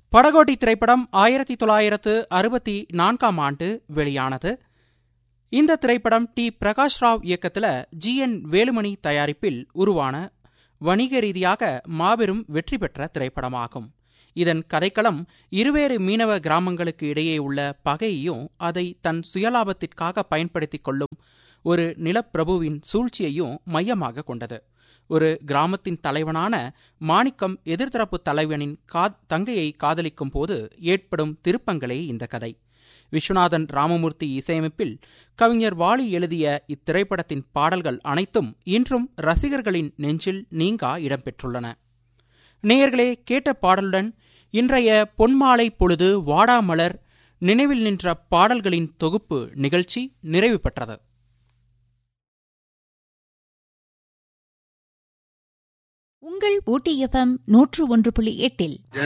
படகோட்டி திரைப்படம் ஆயிரத்தி தொள்ளாயிரத்து அறுபத்தி நான்காம் ஆண்டு வெளியானது இந்த திரைப்படம் டி பிரகாஷ் ராவ் இயக்கத்தில் ஜி என் வேலுமணி தயாரிப்பில் உருவான வணிக ரீதியாக மாபெரும் வெற்றி பெற்ற திரைப்படமாகும் இதன் கதைக்களம் இருவேறு மீனவ கிராமங்களுக்கு இடையே உள்ள பகையையும் அதை தன் சுயலாபத்திற்காக பயன்படுத்திக் கொள்ளும் ஒரு நிலப்பிரபுவின் சூழ்ச்சியையும் மையமாக கொண்டது ஒரு கிராமத்தின் தலைவனான மாணிக்கம் எதிர்த்தரப்பு தலைவனின் கா தங்கையை காதலிக்கும் போது ஏற்படும் திருப்பங்களே இந்த கதை விஸ்வநாதன் ராமமூர்த்தி இசையமைப்பில் கவிஞர் வாலி எழுதிய இத்திரைப்படத்தின் பாடல்கள் அனைத்தும் இன்றும் ரசிகர்களின் நெஞ்சில் நீங்கா இடம்பெற்றுள்ளன நேயர்களே கேட்ட பாடலுடன் இன்றைய பொன்மாலை பொழுது வாடாமலர் நினைவில் நின்ற பாடல்களின் தொகுப்பு நிகழ்ச்சி நிறைவு பெற்றது உங்கள் ஊட்டி எஃப்எம் நூற்று ஒன்று புள்ளி எட்டில்